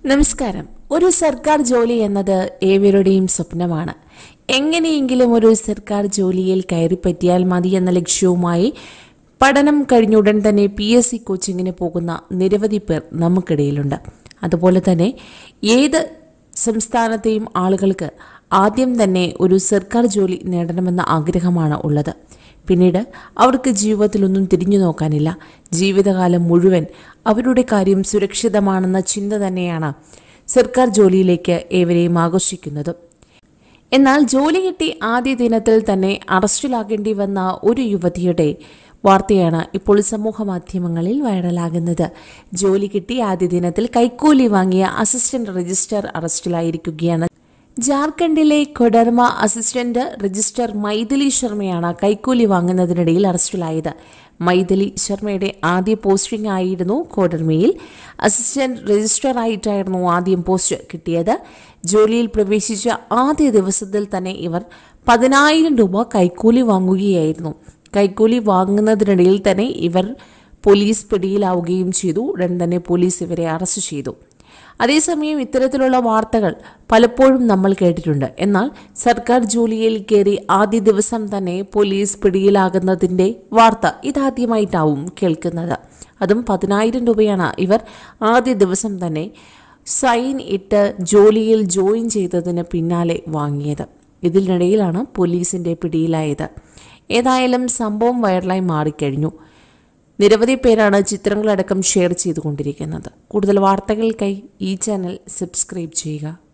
നമസ്കാരം ഒരു സർക്കാർ ജോലി എന്നത് ഏവരുടെയും സ്വപ്നമാണ് എങ്ങനെയെങ്കിലും ഒരു സർക്കാർ ജോലിയിൽ കയറിപ്പറ്റിയാൽ മതി എന്ന ലക്ഷ്യവുമായി പഠനം കഴിഞ്ഞുടൻ തന്നെ പി എസ് സി കോച്ചിങ്ങിന് പോകുന്ന നിരവധി പേർ നമുക്കിടയിലുണ്ട് അതുപോലെ തന്നെ ഏത് സംസ്ഥാനത്തെയും ആളുകൾക്ക് ആദ്യം തന്നെ ഒരു സർക്കാർ ജോലി നേടണമെന്ന ആഗ്രഹമാണ് ഉള്ളത് പിന്നീട് അവർക്ക് ജീവിതത്തിലൊന്നും തിരിഞ്ഞു നോക്കാനില്ല ജീവിതകാലം മുഴുവൻ അവരുടെ കാര്യം സുരക്ഷിതമാണെന്ന ചിന്ത തന്നെയാണ് സർക്കാർ ജോലിയിലേക്ക് ഏവരെയും ആകർഷിക്കുന്നത് എന്നാൽ ജോലി കിട്ടി ആദ്യ ദിനത്തിൽ തന്നെ അറസ്റ്റിലാകേണ്ടി വന്ന ഒരു യുവതിയുടെ വാർത്തയാണ് ഇപ്പോൾ സമൂഹ മാധ്യമങ്ങളിൽ വൈറലാകുന്നത് ജോലി കിട്ടി ആദ്യ ദിനത്തിൽ കൈക്കൂലി വാങ്ങിയ അസിസ്റ്റന്റ് രജിസ്ട്രാർ അറസ്റ്റിലായിരിക്കുകയാണ് ജാർഖണ്ഡിലെ കൊഡർമ അസിസ്റ്റന്റ് രജിസ്ട്രാർ മൈഥിലി ശർമ്മയാണ് കൈക്കൂലി വാങ്ങുന്നതിനിടയിൽ അറസ്റ്റിലായത് മൈഥിലി ശർമ്മയുടെ ആദ്യ പോസ്റ്റിംഗ് ആയിരുന്നു കോഡർമയിൽ അസിസ്റ്റന്റ് രജിസ്ട്രാർ ആയിട്ടായിരുന്നു ആദ്യം പോസ്റ്റ് കിട്ടിയത് ജോലിയിൽ പ്രവേശിച്ച ആദ്യ ദിവസത്തിൽ തന്നെ ഇവർ പതിനായിരം രൂപ കൈക്കൂലി വാങ്ങുകയായിരുന്നു കൈക്കൂലി വാങ്ങുന്നതിനിടയിൽ തന്നെ ഇവർ പോലീസ് പിടിയിലാവുകയും ചെയ്തു ഉടൻ തന്നെ പോലീസ് ഇവരെ അറസ്റ്റ് ചെയ്തു അതേസമയം ഇത്തരത്തിലുള്ള വാർത്തകൾ പലപ്പോഴും നമ്മൾ കേട്ടിട്ടുണ്ട് എന്നാൽ സർക്കാർ ജോലിയിൽ കയറി ആദ്യ ദിവസം തന്നെ പോലീസ് പിടിയിലാകുന്നതിന്റെ വാർത്ത ഇതാദ്യമായിട്ടാവും കേൾക്കുന്നത് അതും പതിനായിരം രൂപയാണ് ഇവർ ആദ്യ ദിവസം തന്നെ സൈൻ ഇട്ട് ജോലിയിൽ ജോയിൻ ചെയ്തതിന് പിന്നാലെ വാങ്ങിയത് ഇതിനിടയിലാണ് പോലീസിന്റെ പിടിയിലായത് ഏതായാലും സംഭവം വൈറലായി മാറിക്കഴിഞ്ഞു നിരവധി പേരാണ് ചിത്രങ്ങളടക്കം ഷെയർ ചെയ്തുകൊണ്ടിരിക്കുന്നത് കൂടുതൽ വാർത്തകൾക്കായി ഈ ചാനൽ സബ്സ്ക്രൈബ് ചെയ്യുക